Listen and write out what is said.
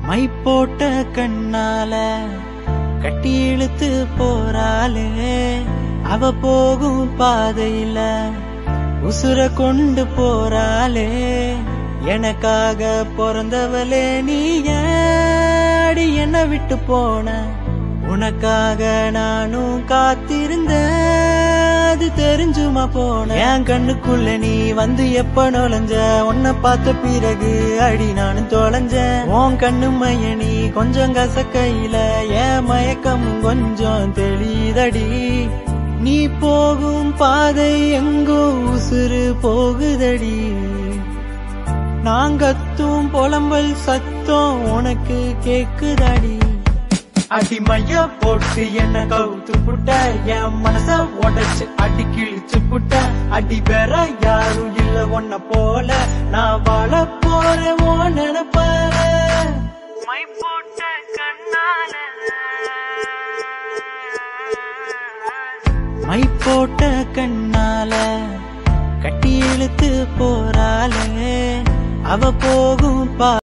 my போட்ட கண்ணால கட்டி இழுத்து போறாளே அவ போகும் பாதையில உசுர கொண்டு போறாளே எனக்காக பிறந்தவளே நீ ஏடி என்ன விட்டு போன உனக்காக நானும் காத்திருந்தேன் அது தெரிஞ்சுமா போன என் கண்ணுக்குள்ள நீ வந்து எப்ப நுழைஞ்ச உன்னை பார்த்த பிறகு அடி நானும் தொலைஞ்சேன் உன் கண்ணு மைய நீ கொஞ்சம் கசக்கையில என் மயக்கம் கொஞ்சம் தெளிதடி நீ போகும் பாதை எங்கோ உசுறு போகுதடி நாங்கத்தும் புலம்பல் சத்தம் உனக்கு கேக்குதடி அடிமைய போட்டு என்ன கவுத்து புட்ட என் மனச உடைச்சு அடி கிழிச்சு புட்ட அடி வேற யாரும் இல்ல உன்ன போல நான் வாழ போறேன் ஓ நினைப்பார மை போட்ட கண்ணால மை போட்ட கண்ணால கட்டி இழுத்து போறாளே அவ போகும் பா